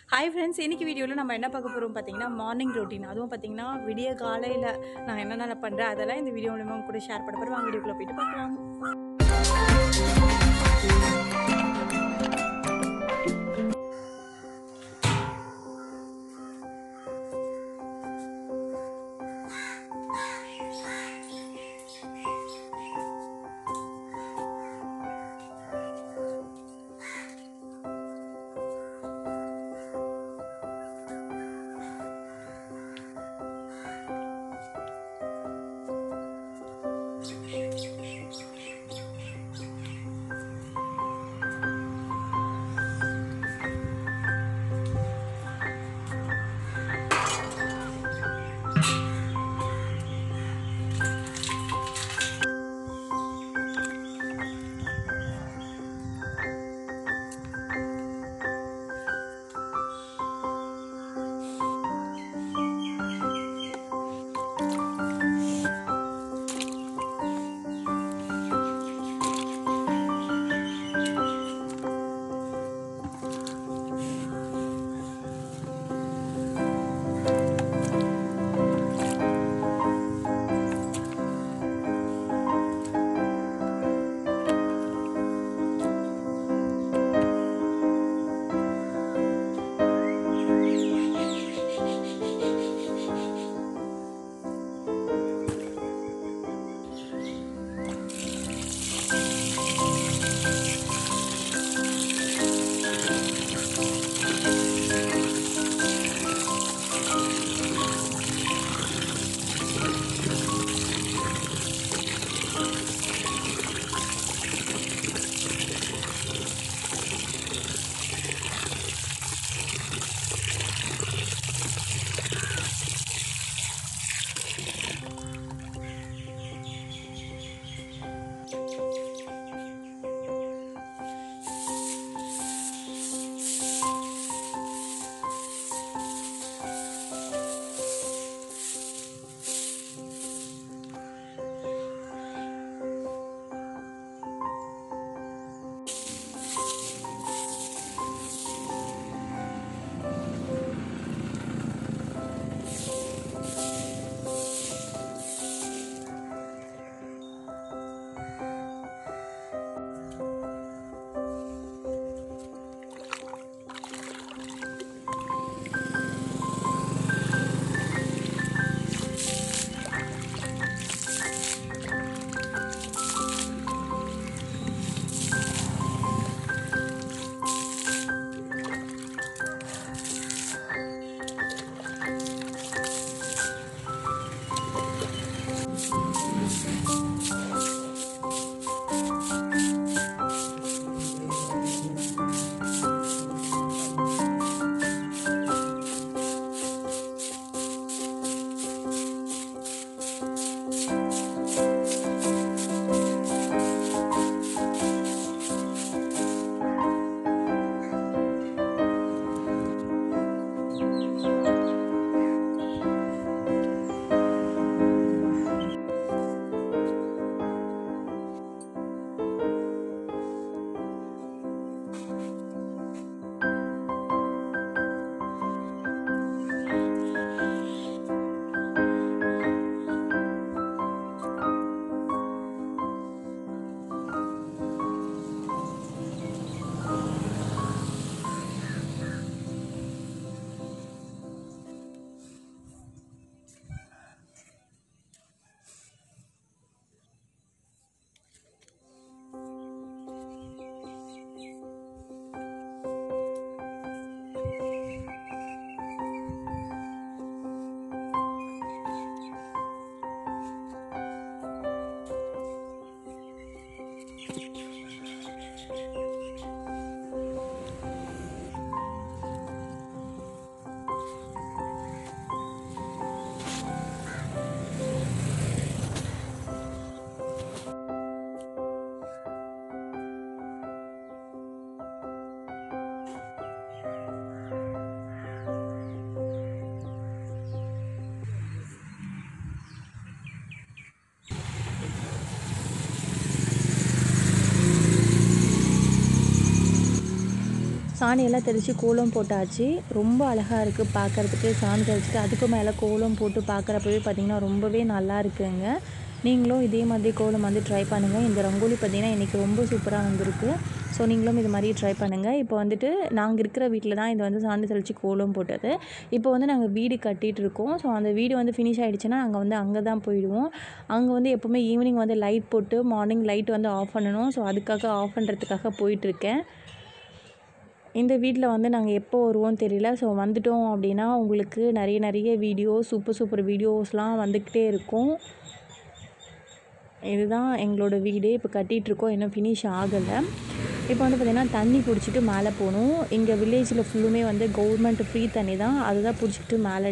Hi friends இன்னைக்கு வீடியோவில் நம்ம என்ன பார்க்க போகிறோம் பார்த்தீங்கன்னா மார்னிங் ரொட்டீன் அதுவும் பார்த்தீங்கன்னா விடிய காலையில் நான் என்னென்ன பண்ணுறேன் அதெல்லாம் இந்த வீடியோ மூலமாக உங்க கூட ஷேர் பண்ண போகிறோம் வாங்க வீடியோக்குள்ளே போயிட்டு பார்க்கலாம் சாணியெல்லாம் தெளித்து கோலம் போட்டாச்சு ரொம்ப அழகாக இருக்குது பார்க்குறதுக்கு சாணி தெளிச்சிட்டு அதுக்கு மேலே கோலம் போட்டு பார்க்குறப்பவே பார்த்திங்கன்னா ரொம்பவே நல்லா இருக்குங்க நீங்களும் இதே மாதிரி கோலம் வந்து ட்ரை பண்ணுங்கள் இந்த ரங்கோலி பார்த்திங்கன்னா இன்றைக்கி ரொம்ப சூப்பராக வந்திருக்கு ஸோ நீங்களும் இது மாதிரி ட்ரை பண்ணுங்கள் இப்போ வந்துட்டு நாங்கள் இருக்கிற வீட்டில் தான் இது வந்து சாணி தெளித்து கோலம் போட்டது இப்போ வந்து நாங்கள் வீடு கட்டிகிட்டு இருக்கோம் ஸோ அந்த வீடு வந்து ஃபினிஷ் ஆகிடுச்சுன்னா நாங்கள் வந்து அங்கே தான் போயிடுவோம் அங்கே வந்து எப்போவுமே ஈவினிங் வந்து லைட் போட்டு மார்னிங் லைட் வந்து ஆஃப் பண்ணணும் ஸோ அதுக்காக ஆஃப் பண்ணுறதுக்காக போயிட்டுருக்கேன் இந்த வீட்டில் வந்து நாங்கள் எப்போ வருவோம் தெரியல ஸோ வந்துட்டோம் அப்படின்னா உங்களுக்கு நிறைய நிறைய வீடியோஸ் சூப்பர் சூப்பர் வீடியோஸ்லாம் வந்துக்கிட்டே இருக்கும் இதுதான் எங்களோட வீடு இப்போ கட்டிகிட்ருக்கோம் இன்னும் ஃபினிஷ் ஆகலை இப்போ வந்து பார்த்திங்கன்னா தண்ணி பிடிச்சிட்டு மேலே போகணும் இங்கே வில்லேஜில் ஃபுல்லுமே வந்து கவர்மெண்ட் ஃப்ரீ தண்ணி தான் அதுதான் பிடிச்சிட்டு மேலே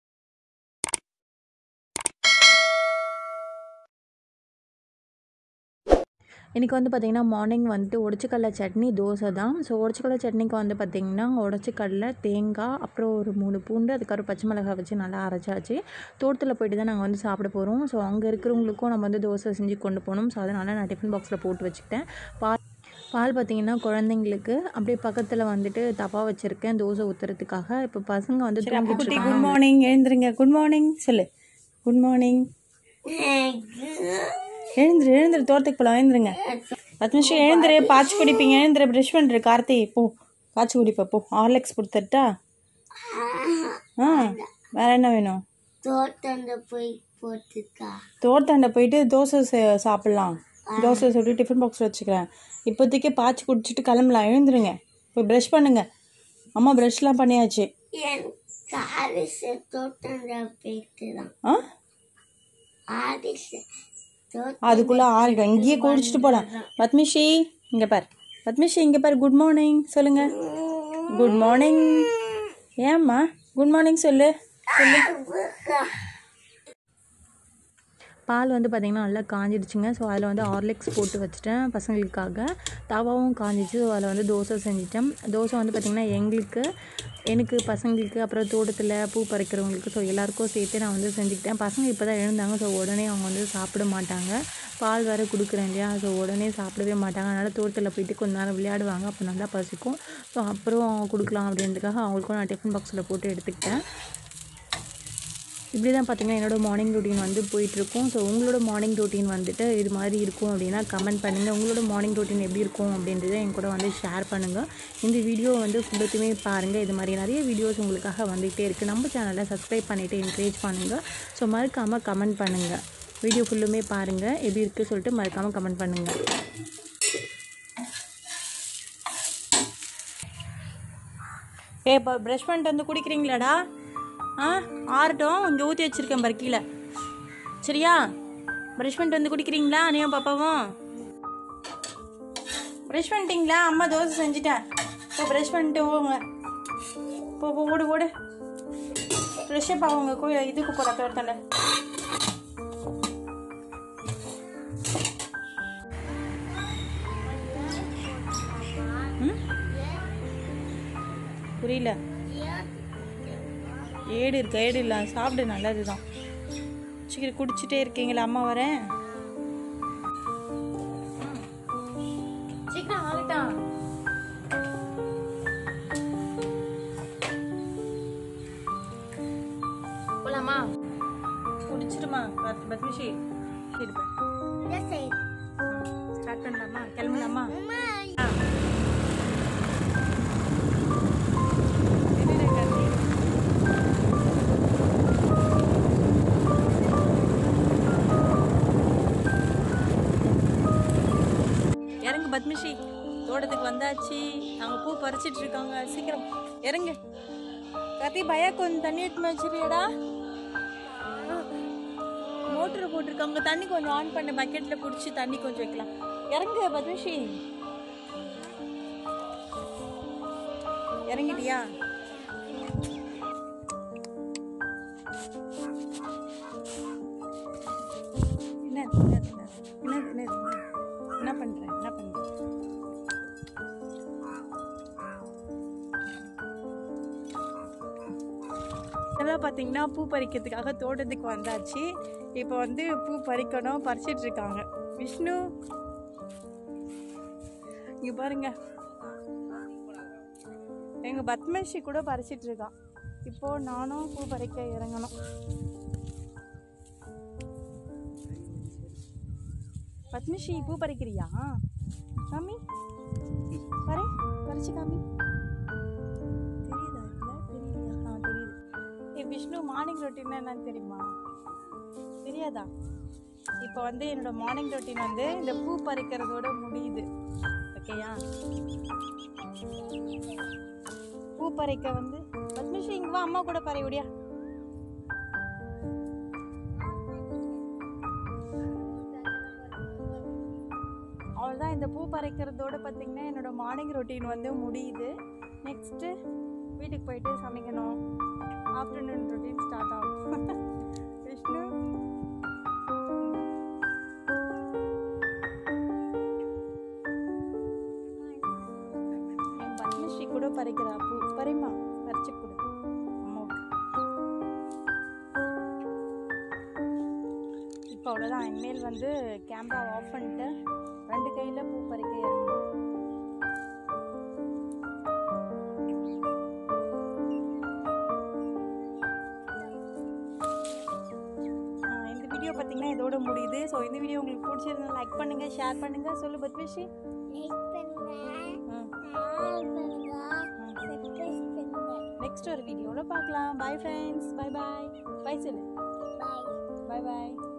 இன்றைக்கி வந்து பார்த்திங்கன்னா மார்னிங் வந்துட்டு உடச்சிக்கடல சட்னி தோசை தான் ஸோ உடச்சிக்கடல சட்னிக்கு வந்து பார்த்திங்கன்னா உடச்சிக்கடல தேங்காய் அப்புறம் ஒரு மூணு பூண்டு அதுக்கப்புறம் பச்சை மிளகாய் வச்சு நல்லா அரைச்சாச்சு தோட்டத்தில் போயிட்டு தான் நாங்கள் வந்து சாப்பிட போகிறோம் ஸோ அங்கே இருக்கிறவங்களுக்கும் நம்ம வந்து தோசை செஞ்சு கொண்டு போகணும் ஸோ அதனால் நான் டிஃபன் பாக்ஸில் போட்டு வச்சுக்கிட்டேன் பால் பால் பார்த்திங்கன்னா குழந்தைங்களுக்கு அப்படியே பக்கத்தில் வந்துட்டு தப்பா வச்சுருக்கேன் தோசை ஊற்றுறதுக்காக இப்போ பசங்க வந்து தூங்கிட்டு குட் மார்னிங் எழுந்துருங்க குட் மார்னிங் சொல்லு குட் மார்னிங் எழுந்துரு எழுந்துரு தோட்டத்துக்கு போகலாம் எழுந்துருங்க பத்து நிமிஷம் எழுந்துரு பாய்ச்சி குடிப்பீங்க எழுந்துரு ப்ரஷ் பண்ணுற கார்த்தி போ பாய்ச்சி குடிப்பா போ ஹார்லிக்ஸ் கொடுத்துட்டா ஆ வேற என்ன வேணும் தோட்டந்த போய் போட்டுக்கா தோட்டத்தாண்ட போயிட்டு தோசை சே- சாப்பிட்லாம் தோசை சுட்டு டிஃபன் பாக்ஸ் வச்சுக்கிறேன் இப்போதைக்கு பாய்ச்சி குடிச்சிட்டு கிளம்பலாம் எழுந்துருங்க போய் ப்ரஷ் பண்ணுங்க அம்மா ப்ரஷ்லாம் பண்ணியாச்சு என் ஆரிச தோட்டந்த போயிட்டு தான் ஆ ஆரிச தோட்டம் அதுக்குள்ளே ஆறிடும் இங்கேயே குடிச்சிட்டு போகலாம் பத்மிஷி இங்கே பார் பத்மிஷி இங்கே பார் குட் மார்னிங் சொல்லுங்க குட் மார்னிங் ஏம்மா குட் மார்னிங் சொல்லு பால் வந்து பார்த்திங்கன்னா நல்லா காஞ்சிடுச்சுங்க ஸோ அதில் வந்து ஹார்லிக்ஸ் போட்டு வச்சுட்டேன் பசங்களுக்காக தவாவும் காஞ்சிச்சு ஸோ அதில் வந்து தோசை செஞ்சிட்டேன் தோசை வந்து பார்த்திங்கன்னா எங்களுக்கு எனக்கு பசங்களுக்கு அப்புறம் தோட்டத்தில் பூ பறிக்கிறவங்களுக்கு ஸோ எல்லாருக்கும் சேர்த்து நான் வந்து செஞ்சுக்கிட்டேன் பசங்க இப்போ தான் எழுந்தாங்க ஸோ உடனே அவங்க வந்து சாப்பிட மாட்டாங்க பால் வேறு கொடுக்குறேன் இல்லையா ஸோ உடனே சாப்பிடவே மாட்டாங்க அதனால் தோட்டத்தில் போயிட்டு கொஞ்ச நேரம் விளையாடுவாங்க அப்போ நல்லா பசிக்கும் ஸோ அப்புறம் கொடுக்கலாம் அப்படின்றதுக்காக அவங்களுக்கும் நான் டிஃபன் பாக்ஸில் போட்டு எடுத்துக்கிட்டேன் இப்படி தான் பார்த்தீங்கன்னா என்னோடய மார்னிங் ரொட்டீன் வந்து போயிட்டுருக்கும் ஸோ உங்களோட மார்னிங் ரொட்டீன் வந்துட்டு இது மாதிரி இருக்கும் அப்படின்னா கமெண்ட் பண்ணுங்கள் உங்களோட மார்னிங் ரொட்டீன் எப்படி இருக்கும் அப்படின்றத என் கூட வந்து ஷேர் பண்ணுங்கள் இந்த வீடியோ வந்து ஃபுல்லுத்துமே பாருங்கள் இது மாதிரி நிறைய வீடியோஸ் உங்களுக்காக வந்துகிட்டே இருக்குது நம்ம சேனலை சப்ஸ்கிரைப் பண்ணிவிட்டு என்கரேஜ் பண்ணுங்கள் ஸோ மறக்காமல் கமெண்ட் பண்ணுங்கள் வீடியோ ஃபுல்லுமே பாருங்கள் எப்படி இருக்குது சொல்லிட்டு மறக்காமல் கமெண்ட் பண்ணுங்கள் ஏ இப்போ ப்ரஷ் பண்ணிட்டு வந்து குடிக்கிறீங்களாடா ஆ ஆறட்டும் இங்கே ஊற்றி வச்சுருக்கேன் பாரு கீழே சரியா ப்ரஷ் பண்ணிட்டு வந்து குடிக்கிறீங்களா நீயும் பாப்பாவும் ப்ரஷ் பண்ணிட்டீங்களா அம்மா தோசை செஞ்சுட்டேன் இப்போ ப்ரஷ் பண்ணிட்டு போங்க போ போ ஓடு ஓடு ஃப்ரெஷ்ஷப் ஆகுங்க கோயில் இதுக்கு போகிற தோட்டத்தாண்ட ம் புரியல ஏடு இருக்கு ஏடு இல்லை சாப்பிடு நல்லது தான் சீக்கிரம் குடிச்சிட்டே இருக்கீங்களா அம்மா வரேன் சீக்கிரம் ஆகட்டான் போலாமா குடிச்சிருமா பத்து பத்து நிமிஷம் சரி ஸ்டார்ட் பண்ணலாமா கிளம்பலாமா ஆ என்னடா கார்த்தி? இறங்கு பத்மிஷி தோட்டத்துக்கு வந்தாச்சு அவங்க பூ பறிச்சிட்டு இருக்காங்க சீக்கிரம் இறங்கு கத்தி பயா கொஞ்சம் தண்ணி எடுத்து வச்சிருக்கியடா மோட்டர் போட்டிருக்காங்க தண்ணி கொஞ்சம் ஆன் பண்ண பக்கெட்ல பிடிச்சி தண்ணி கொஞ்சம் வைக்கலாம் இறங்கு பத்மிஷி இறங்கிட்டியா என்ன என்ன என்ன என்ன என்ன பண்ற என்ன பண்ற இதெல்லாம் பார்த்தீங்கன்னா பூ பறிக்கிறதுக்காக தோட்டத்துக்கு வந்தாச்சு இப்போ வந்து பூ பறிக்கணும் பறிச்சிட்டு இருக்காங்க விஷ்ணு இங்க பாருங்க எங்கள் பத்மஸ்ரீ கூட பறிச்சிட்டு இருக்கான் இப்போ நானும் பூ பறிக்க இறங்கணும் பத்மஸ்ரீ பூ பறிக்கிறியா காமி பறை பறிச்சு காமி தெரியுதா இல்லை தெரியலையா ஆ தெரியுது ஏ விஷ்ணு மார்னிங் ரொட்டீன் என்னன்னு தெரியுமா தெரியாதா இப்போ வந்து என்னோட மார்னிங் ரொட்டீன் வந்து இந்த பூ பறிக்கிறதோட முடியுது ஓகேயா பூ பறிக்க வந்து பத்மஸ்ரீ இங்க வா அம்மா கூட பறி விடியா அவ்வளோதான் இந்த பூ பறிக்கிறதோட பார்த்தீங்கன்னா என்னோட மார்னிங் ரொட்டீன் வந்து முடியுது நெக்ஸ்ட்டு வீட்டுக்கு போயிட்டு சமைக்கணும் ஆஃப்டர்நூன் ரொட்டீன் ஸ்டார்ட் ஆகும் விஷ்ணு என் பத்மஸ்ரீ கூட பறிக்கிறா பூ பறிமா பறிச்சு கொடு அம்மாவுக்கு இப்போ அவ்வளோதான் இனிமேல் வந்து கேமரா ஆஃப் பண்ணிட்டு ரெண்டு கையில் பூ பறிக்க இறங்கணும் ஆ, இந்த வீடியோ பார்த்தீங்கன்னா இதோட முடியுது ஸோ இந்த வீடியோ உங்களுக்கு பிடிச்சிருந்தா லைக் பண்ணுங்க ஷேர் பண்ணுங்க சொல்லு பத்மஸ்ரீ லைக் பண்ணுங்க ஆ ஷேர் பண்ணுங்க சப்ஸ்கிரைப் பண்ணுங்க நெக்ஸ்ட் ஒரு வீடியோவில் பார்க்கலாம் bye friends bye bye bye சொல்லு பை பை பாய்